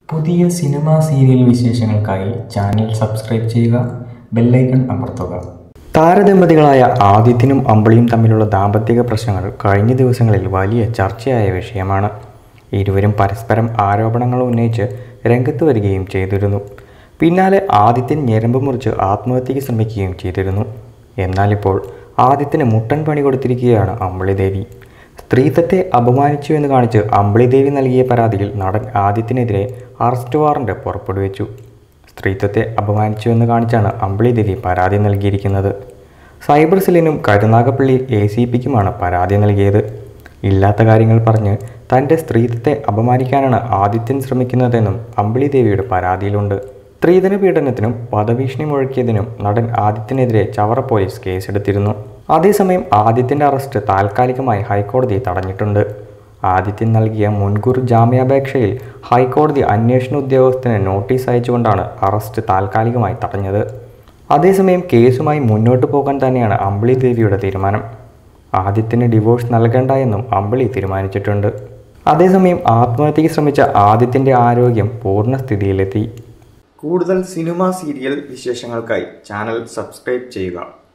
പുതിയ cinema serial വിശേഷങ്ങൾക്കായി channel subscribe ചെയ്യുക ബെല്ലൈക്കൺ അമർത്തുക താരദമ്പതികളായ ആദിത്യനും അമ്പിളിയും തമ്മിലുള്ള ദാമ്പത്തിക പ്രശ്നങ്ങൾ കഴിഞ്ഞ ദിവസങ്ങളിൽ വലിയ ചർച്ചയായ വിഷയമാണ് ഇരുവരും പരസ്പരം ആരോപണങ്ങൾ ഉന്നയിച്ച് രംഗത്ത് വരികയും ചെയ്തിരുന്നു പിന്നാലെ ആദിത്യൻ ഞരമ്പ് മുറിച്ച് ആത്മഹത്യയ്ക്ക് ശ്രമിക്കുകയും ചെയ്തിരുന്നു എന്നാലിപ്പോൾ ആദിത്യന് മുട്ടൻ പണി കൊടുത്തിരിക്കുകയാണ് അമ്പിളി ദേവി സ്ത്രീത്വത്തെ അപമാനിച്ചു എന്ന് കാണിച്ച് അമ്പിളിദേവി നൽകിയ പരാതിയിൽ നടൻ ആദിത്യനെതിരെ അറസ്റ്റ് വാറണ്ട് പുറപ്പെടുവിച്ചു സ്ത്രീത്വത്തെ അപമാനിച്ചു എന്ന് കാണിച്ചാണ് അമ്പിളിദേവി പരാതി നൽകിയിരിക്കുന്നത് സൈബർ സെല്ലിനും കരുനാഗപ്പള്ളി എ സി പിക്കുമാണ് പരാതി നൽകിയത് ഇല്ലാത്ത കാര്യങ്ങൾ പറഞ്ഞ് തൻ്റെ സ്ത്രീത്വത്തെ അപമാനിക്കാനാണ് ആദിത്യൻ ശ്രമിക്കുന്നതെന്നും അമ്പിളിദേവിയുടെ പരാതിയിലുണ്ട് സ്ത്രീധന പീഡനത്തിനും വധഭീഷണി മുഴക്കിയതിനും നടൻ ആദിത്യനെതിരെ ചവറ പോലീസ് കേസെടുത്തിരുന്നു അതേസമയം ആദിത്യന്റെ അറസ്റ്റ് താൽക്കാലികമായി ഹൈക്കോടതി തടഞ്ഞിട്ടുണ്ട് ആദിത്യൻ നൽകിയ മുൻകൂർ ജാമ്യാപേക്ഷയിൽ ഹൈക്കോടതി അന്വേഷണ ഉദ്യോഗസ്ഥന് നോട്ടീസ് അയച്ചുകൊണ്ടാണ് അറസ്റ്റ് താൽക്കാലികമായി തടഞ്ഞത് അതേസമയം കേസുമായി മുന്നോട്ട് പോകാൻ തന്നെയാണ് അമ്പിളി ദേവിയുടെ തീരുമാനം ആദിത്യന് ഡിവോഴ്സ് നൽകണ്ട എന്നും അമ്പിളി തീരുമാനിച്ചിട്ടുണ്ട് അതേസമയം ആത്മഹത്യയ്ക്ക് ശ്രമിച്ച ആദിത്യന്റെ ആരോഗ്യം പൂർണ്ണസ്ഥിതിയിലെത്തി കൂടുതൽ സിനിമ സീരിയൽ വിശേഷങ്ങൾക്കായി ചാനൽ സബ്സ്ക്രൈബ് ചെയ്യുക